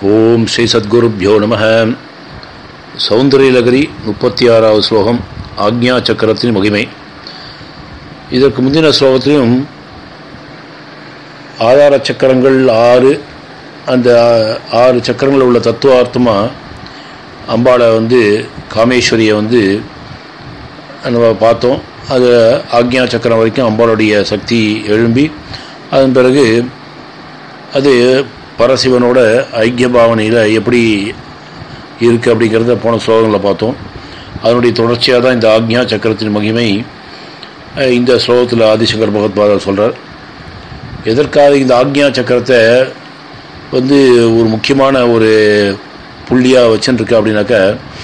ஓம் ஸ்ரீ சத்குருப்யோ நம சௌந்தரியலகரி முப்பத்தி ஆறாவது ஸ்லோகம் ஆக்ஞா சக்கரத்தின் மகிமை இதற்கு முந்தின ஸ்லோகத்திலும் ஆதார சக்கரங்கள் ஆறு அந்த ஆறு சக்கரங்களில் உள்ள தத்துவார்த்தமாக அம்பாளை வந்து காமேஸ்வரியை வந்து நம்ம பார்த்தோம் அது ஆக்ஞா சக்கரம் வரைக்கும் அம்பாளுடைய சக்தி எழும்பி அதன் பிறகு அது பரசிவனோட ஐக்கிய பாவனையில் எப்படி இருக்குது அப்படிங்கிறத போன ஸ்லோகங்களில் பார்த்தோம் அதனுடைய தொடர்ச்சியாக தான் இந்த ஆக்ஞா சக்கரத்தின் மகிமை இந்த ஸ்லோகத்தில் ஆதிசங்கர் பகவத்பாதர் சொல்கிறார் எதற்காக இந்த ஆக்ஞா சக்கரத்தை வந்து ஒரு முக்கியமான ஒரு புள்ளியாக வச்சுருக்கு அப்படின்னாக்கா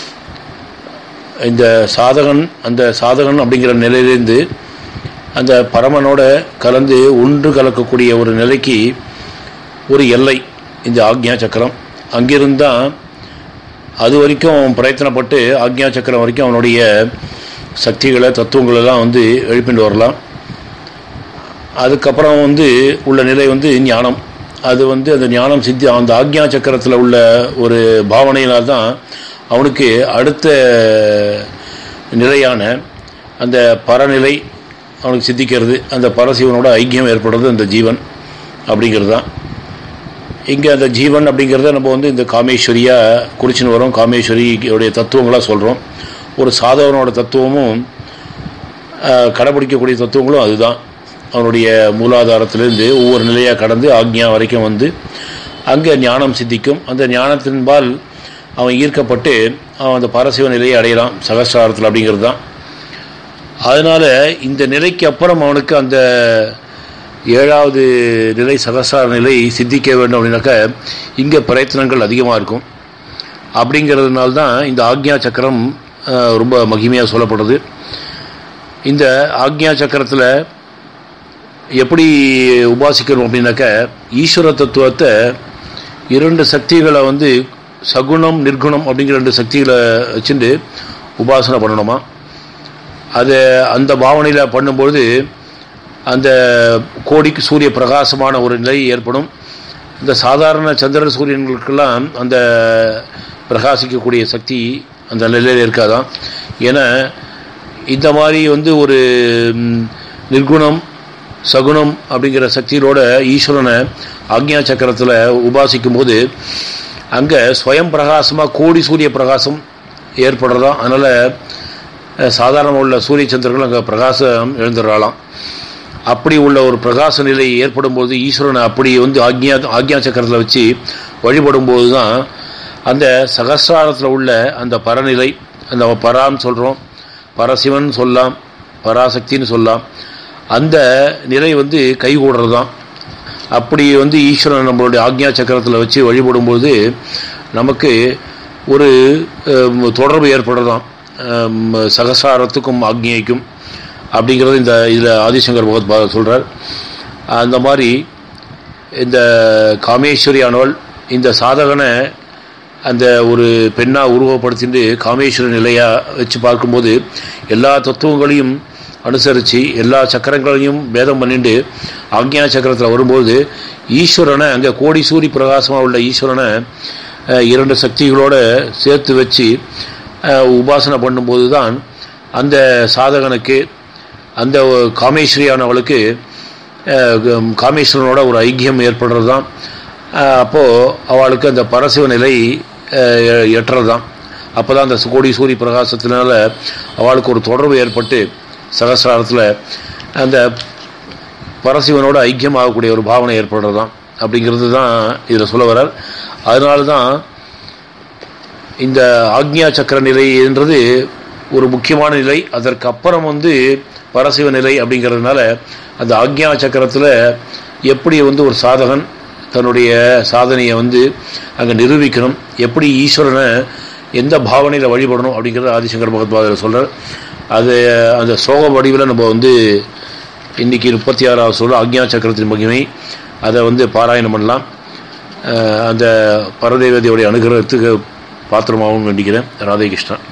இந்த சாதகன் அந்த சாதகன் அப்படிங்கிற நிலையிலேருந்து அந்த பரமனோட கலந்து ஒன்று கலக்கக்கூடிய ஒரு நிலைக்கு ஒரு எல்லை இந்த ஆக்ஞா சக்கரம் அங்கிருந்தான் அது வரைக்கும் பிரயத்தனப்பட்டு ஆக்ஞா சக்கரம் வரைக்கும் அவனுடைய சக்திகளை தத்துவங்களெல்லாம் வந்து எழுப்பிட்டு வரலாம் அதுக்கப்புறம் வந்து உள்ள நிலை வந்து ஞானம் அது வந்து அந்த ஞானம் சித்தி அந்த ஆக்ஞா சக்கரத்தில் உள்ள ஒரு பாவனையினால் தான் அவனுக்கு அடுத்த நிலையான அந்த பரநிலை அவனுக்கு சித்திக்கிறது அந்த பரசிவனோட ஐக்கியம் ஏற்படுறது அந்த ஜீவன் அப்படிங்கிறது தான் இங்கே அந்த ஜீவன் அப்படிங்கிறத நம்ம வந்து இந்த காமேஸ்வரியாக குறிச்சின்னு வரோம் காமேஸ்வரியோடைய தத்துவங்களாக சொல்கிறோம் ஒரு சாதவனோட தத்துவமும் கடைபிடிக்கக்கூடிய தத்துவங்களும் அதுதான் அவனுடைய மூலாதாரத்திலேருந்து ஒவ்வொரு நிலையாக கடந்து ஆக்ஞா வரைக்கும் வந்து அங்கே ஞானம் சித்திக்கும் அந்த ஞானத்தின்பால் அவன் ஈர்க்கப்பட்டு அவன் அந்த பரசிவ நிலையை அடையலாம் சகசிராரத்தில் அப்படிங்கிறது தான் அதனால் இந்த நிலைக்கு அப்புறம் அவனுக்கு அந்த ஏழாவது நிலை சகசார நிலை சித்திக்க வேண்டும் அப்படின்னாக்கா இங்கே பிரயத்தனங்கள் அதிகமாக இருக்கும் அப்படிங்கிறதுனால தான் இந்த ஆக்ஞா சக்கரம் ரொம்ப மகிமையாக சொல்லப்படுறது இந்த ஆக்ஞா சக்கரத்தில் எப்படி உபாசிக்கணும் அப்படின்னாக்க ஈஸ்வர தத்துவத்தை இரண்டு சக்திகளை வந்து சகுணம் நிர்குணம் அப்படிங்கிற ரெண்டு சக்திகளை வச்சுட்டு உபாசனை பண்ணணுமா அதை அந்த பாவனையில் பண்ணும்பொழுது அந்த கோடிக்கு சூரிய பிரகாசமான ஒரு நிலை ஏற்படும் இந்த சாதாரண சந்திரன் சூரியன்களுக்கெல்லாம் அந்த பிரகாசிக்கக்கூடிய சக்தி அந்த நிலையில் இருக்காதான் ஏன்னா இந்த மாதிரி வந்து ஒரு நிர்குணம் சகுனம் அப்படிங்கிற சக்தியோட ஈஸ்வரனை ஆக்ஞா சக்கரத்தில் உபாசிக்கும் போது அங்கே ஸ்வயம் பிரகாசமாக கோடி சூரிய பிரகாசம் ஏற்படுறதாம் அதனால் சாதாரண உள்ள சூரிய சந்திரர்கள் அங்கே பிரகாசம் எழுந்துடுறாளாம் அப்படி உள்ள ஒரு பிரகாச நிலை ஏற்படும் போது ஈஸ்வரனை அப்படி வந்து ஆக்ஞா ஆக்ஞா சக்கரத்தில் வச்சு வழிபடும் போது தான் அந்த சகசிராரத்தில் உள்ள அந்த பரநிலை அந்த பரான்னு சொல்கிறோம் பரசிவன் சொல்லலாம் பராசக்தின்னு சொல்லலாம் அந்த நிலை வந்து கைகூடுறது தான் அப்படி வந்து ஈஸ்வரன் நம்மளுடைய ஆக்ஞா சக்கரத்தில் வச்சு வழிபடும்போது நமக்கு ஒரு தொடர்பு ஏற்படுறதாம் சகசாரத்துக்கும் ஆக்ஞைக்கும் அப்படிங்கிறது இந்த இதில் ஆதிசங்கர் பகவத் சொல்கிறார் அந்த மாதிரி இந்த காமேஸ்வரியானவள் இந்த சாதகனை அந்த ஒரு பெண்ணாக உருவப்படுத்திட்டு காமேஸ்வர நிலையாக வச்சு பார்க்கும்போது எல்லா தத்துவங்களையும் அனுசரித்து எல்லா சக்கரங்களையும் பேதம் பண்ணிட்டு ஆக்ஞா சக்கரத்தில் வரும்போது ஈஸ்வரனை அங்கே கோடி சூரி பிரகாசமாக உள்ள ஈஸ்வரனை இரண்டு சக்திகளோடு சேர்த்து வச்சு உபாசனை பண்ணும்போது தான் அந்த சாதகனுக்கு அந்த காமேஸ்வரியானவளுக்கு காமேஸ்வரனோட ஒரு ஐக்கியம் ஏற்படுறது தான் அப்போது அவளுக்கு அந்த பரசிவ நிலை எட்டுறது தான் அப்போ தான் அந்த கோடி சூரிய பிரகாசத்தினால அவளுக்கு ஒரு தொடர்பு ஏற்பட்டு சகசிராரத்தில் அந்த பரசிவனோட ஐக்கியம் ஆகக்கூடிய ஒரு பாவனை ஏற்படுறது தான் அப்படிங்கிறது தான் இதில் சொல்ல வரார் அதனால தான் இந்த ஆக்ஞா சக்கர நிலைன்றது ஒரு முக்கியமான நிலை அதற்கு அப்புறம் வந்து பரசிவ நிலை அப்படிங்கிறதுனால அந்த ஆக்ஞா சக்கரத்தில் எப்படி வந்து ஒரு சாதகன் தன்னுடைய சாதனையை வந்து அங்கே நிரூபிக்கணும் எப்படி ஈஸ்வரனை எந்த பாவனையில் வழிபடணும் அப்படிங்கிறத ஆதிசங்கர் பகவத்பாதர் சொல்கிறார் அது அந்த சோக வடிவில் நம்ம வந்து இன்றைக்கி முப்பத்தி ஆறாவது சொல்ல ஆக்ஞா சக்கரத்தின் மகிமை அதை வந்து பாராயணம் பண்ணலாம் அந்த பரதேவதையுடைய அனுகிரகத்துக்கு பாத்திரமாகவும் வேண்டிக்கிறேன் ராதே கிருஷ்ணன்